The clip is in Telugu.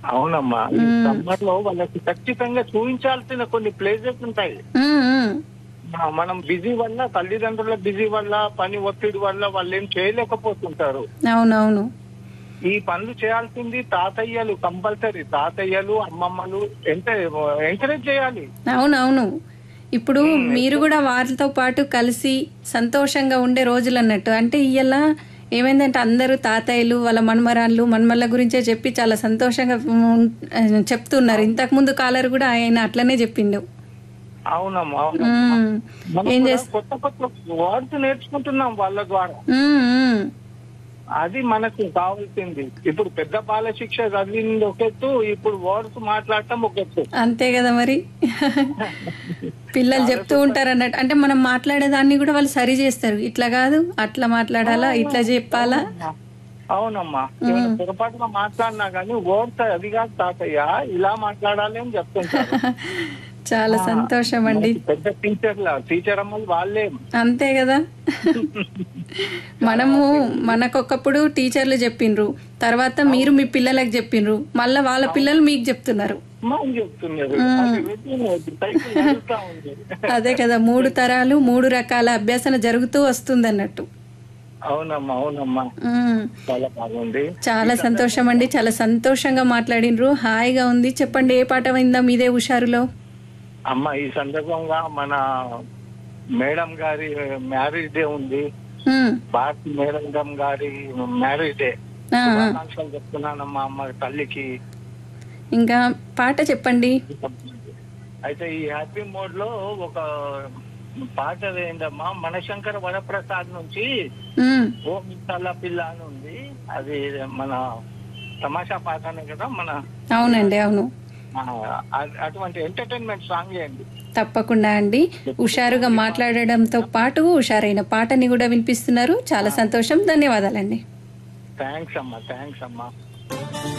అవునమ్మా ఈ సమ్మర్ లో వాళ్ళకి ఖచ్చితంగా చూపించాల్సిన కొన్ని ప్లేసెస్ ఉంటాయి ఉమ్, ఉమ్. మ- మనం బిజీ వల్ల తల్లిదండ్రుల బిజీ వల్ల పని ఒత్తిడి వల్ల వాళ్ళు ఏం చేయలేకపోతుంటారు అవునవును ఈ పనులు చేయాల్సింది తాతయ్యలు కంపల్సరీ తాతయ్యలు అమ్మమ్మలు ఎంత ఎంకరేజ్ చేయాలి అవునవును ఇప్పుడు మీరు కూడా వారితో పాటు కలిసి సంతోషంగా ఉండే రోజులు అన్నట్టు అంటే ఇయ్యాల ఏమైందంటే అందరూ తాతయ్యలు వాళ్ళ మన్మరాళ్ళు మన్మళ్ళ గురించే చెప్పి చాలా సంతోషంగా ఉం- చెప్తున్నారు ఇంతకు ముందు కాలర్ కూడా ఆయన అట్లనే చెప్పిండు అవునమ్మా అవునమ్మా ఉమ్. మనం ఏం కూడా చేస్ కొత్త కొత్త వర్డ్స్ నేర్చుకుంటున్నాం వాళ్ళ ద్వారా ఉమ్, ఉమ్. అది మనకు కావాల్సింది ఇప్పుడు పెద్ద బాల శిక్ష చదివింది ఒక ఎత్తు ఇప్పుడు వర్డ్స్ మాట్లాడటం ఒక ఎత్తు అంతే కదా మరి పిల్లలు చెప్తూ ఉంటారు అన్నట్టు అంటే మనం మాట్లాడేదాన్ని కూడా వాళ్ళు సరి చేస్తారు ఇట్లా కాదు అట్లా మాట్లాడాలా ఇట్లా చెప్పాలా అవునమ్మా ఏమైనా పొరపాటుగా మాట్లాడినా కానీ వర్డ్స్ అది కాదు తాతయ్య ఇలా మాట్లాడాలి అని చెప్తుంటారు చాలా సంతోషం అండి మనకి పెద్ద టీచర్ల టీచర్ అమ్మలు వాళ్ళే అంతే కదా మనము మనకొకప్పుడు టీచర్లు చెప్పిండ్రు తర్వాత మీరు మీ పిల్లలకు చెప్పిండ్రు మళ్ళా వాళ్ళ పిల్లలు మీకు చెప్తున్నారు మాకు చెప్తున్నారు అది routine, అది cycle నడుస్తా ఉంది అదే కదా మూడు తరాలు మూడు రకాల అభ్యాసన జరుగుతూ వస్తుంది అన్నట్టు అవునమ్మా అవునమ్మా ఉమ్. చాలా బాగుంది చాలా సంతోషం అండి చాలా సంతోషంగా మాట్లాడినరు హాయిగా ఉంది చెప్పండి ఏ పాట విందా మీదే హుషారులో అమ్మ ఈ సందర్భంగా మన మేడం గారి మ్యారేజ్ డే ఉంది ఉమ్. భారతి మేడం గారి మ్యారేజ్ డే ఆ, ఆ. శుభాకాంక్షలు చెప్తున్నానమ్మా అమ్మ తల్లికి ఇంకా పాట చెప్పండి అయితే ఈ హ్యాపీ మోడ్ లో ఒక పాట ఏంటమ్మా మనశంకర వరప్రసాద్ నుంచి ఉమ్. ఓ మిత్తాల పిల్ల అని ఉంది అది మన తమాషా పాటనే కదా మన అవునండి అవును ఆ, అ- అటువంటి ఎంటర్టైన్మెంట్ సాంగ్ అండి తప్పకుండా అండి హుషారుగా మాట్లాడడంతో పాటు హుషారైన పాటని కూడా వినిపిస్తున్నారు చాలా సంతోషం ధన్యవాదాలండి థ్యాంక్స్ అమ్మా థ్యాంక్స్ అమ్మా